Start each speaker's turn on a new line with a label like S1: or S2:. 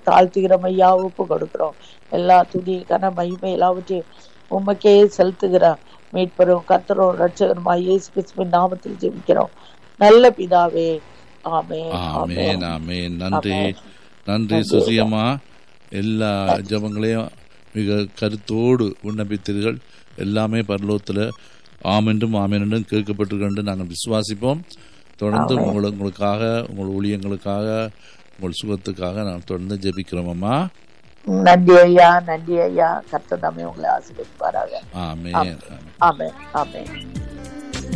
S1: தாழ்த்துகிறோம் ஐயா ஒப்பு கொடுக்கிறோம் எல்லா துதி கன மகிமை எல்லாவற்றையும் உமக்கே செலுத்துகிறோம் மீட்பரும் கத்தரும் ரட்சகருமா இயேசு கிறிஸ்துவின் நாமத்தில் ஜெபிக்கிறோம் நல்ல பிதாவே ஆமென்
S2: ஆமேன் ஆமேன் நன்றி
S1: ஆமென்.
S2: நன்றி சுசியம்மா எல்லா ஜபங்களையும் மிக கருத்தோடு விண்ணப்பித்தீர்கள் எல்லாமே பரலோகத்தில் ஆமென்றும் ஆமென்றும் கேட்கப்பட்டிருக்கின்ற நாங்கள் விசுவாசிப்போம் தொடர்ந்து உங்களை உங்களுக்காக உங்கள் ஊழியங்களுக்காக உங்கள் சுகத்துக்காக நான் தொடர்ந்து ஜெபிக்கிறோம் அம்மா
S1: நன்றி ஐயா நன்றி ஐயா கர்த்தர் தாமே உங்களை ஆசீர்வதிப்பாராக
S2: ஆமேன் ஆமென்.
S1: ஆமென் ஆமென்